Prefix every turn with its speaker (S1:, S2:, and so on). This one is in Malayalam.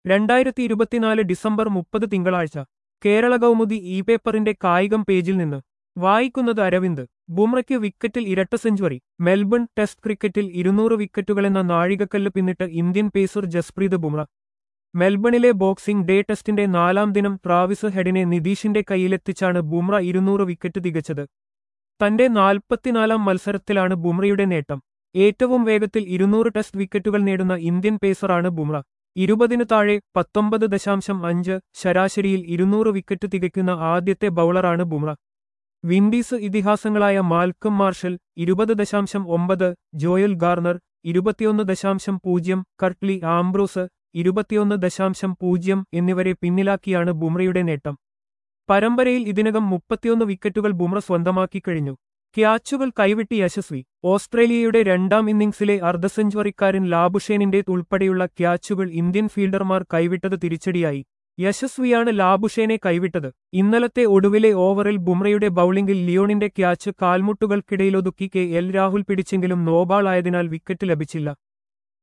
S1: രണ്ടായിരത്തി ഇരുപത്തിനാല് ഡിസംബർ മുപ്പത് തിങ്കളാഴ്ച കേരള കൗമുദി ഇ പേപ്പറിന്റെ കായികം പേജിൽ നിന്ന് വായിക്കുന്നത് അരവിന്ദ് ബുംറയ്ക്ക് വിക്കറ്റിൽ ഇരട്ട സെഞ്ചുറി മെൽബൺ ടെസ്റ്റ് ക്രിക്കറ്റിൽ ഇരുന്നൂറ് വിക്കറ്റുകളെന്ന നാഴികക്കല്ല് പിന്നിട്ട് ഇന്ത്യൻ പേസർ ജസ്പ്രീത് ബുംറ മെൽബണിലെ ബോക്സിംഗ് ഡേ ടെസ്റ്റിന്റെ നാലാം ദിനം ട്രാവിസ് ഹെഡിനെ നിതീഷിന്റെ കൈയിലെത്തിച്ചാണ് ബുംറ ഇരുന്നൂറ് വിക്കറ്റ് തികച്ചത് തന്റെ നാൽപ്പത്തിനാലാം മത്സരത്തിലാണ് ബുംറയുടെ നേട്ടം ഏറ്റവും വേഗത്തിൽ ഇരുന്നൂറ് ടെസ്റ്റ് വിക്കറ്റുകൾ നേടുന്ന ഇന്ത്യൻ പേസറാണ് ബുംറ ഇരുപതിനു താഴെ പത്തൊമ്പത് ദശാംശം അഞ്ച് ശരാശരിയിൽ ഇരുന്നൂറ് വിക്കറ്റ് തികയ്ക്കുന്ന ആദ്യത്തെ ബൌളറാണ് ബുംറ വിൻഡീസ് ഇതിഹാസങ്ങളായ മാൽക്കം മാർഷൽ ഇരുപത് ദശാംശം ഒമ്പത് ജോയൽ ഗാർണർ ഇരുപത്തിയൊന്ന് ദശാംശം പൂജ്യം കർട്ട്ലി ആംബ്രോസ് ഇരുപത്തിയൊന്ന് ദശാംശം പൂജ്യം എന്നിവരെ പിന്നിലാക്കിയാണ് ബുംറയുടെ നേട്ടം പരമ്പരയിൽ ഇതിനകം മുപ്പത്തിയൊന്ന് വിക്കറ്റുകൾ ബുംറ സ്വന്തമാക്കി കഴിഞ്ഞു ക്യാച്ചുകൾ കൈവിട്ടി യശസ്വി ഓസ്ട്രേലിയയുടെ രണ്ടാം ഇന്നിംഗ്സിലെ അർദ്ധസെഞ്ചുറിക്കാരൻ ലാബുഷേനിന്റെ ഉൾപ്പെടെയുള്ള ക്യാച്ചുകൾ ഇന്ത്യൻ ഫീൽഡർമാർ കൈവിട്ടത് തിരിച്ചടിയായി യശസ്വിയാണ് ലാബുഷേനെ കൈവിട്ടത് ഇന്നലത്തെ ഒടുവിലെ ഓവറിൽ ബുംറയുടെ ബൌളിംഗിൽ ലിയോണിന്റെ ക്യാച്ച് കാൽമുട്ടുകൾക്കിടയിലൊതുക്കി കെ എൽ രാഹുൽ പിടിച്ചെങ്കിലും നോബാൾ ആയതിനാൽ വിക്കറ്റ് ലഭിച്ചില്ല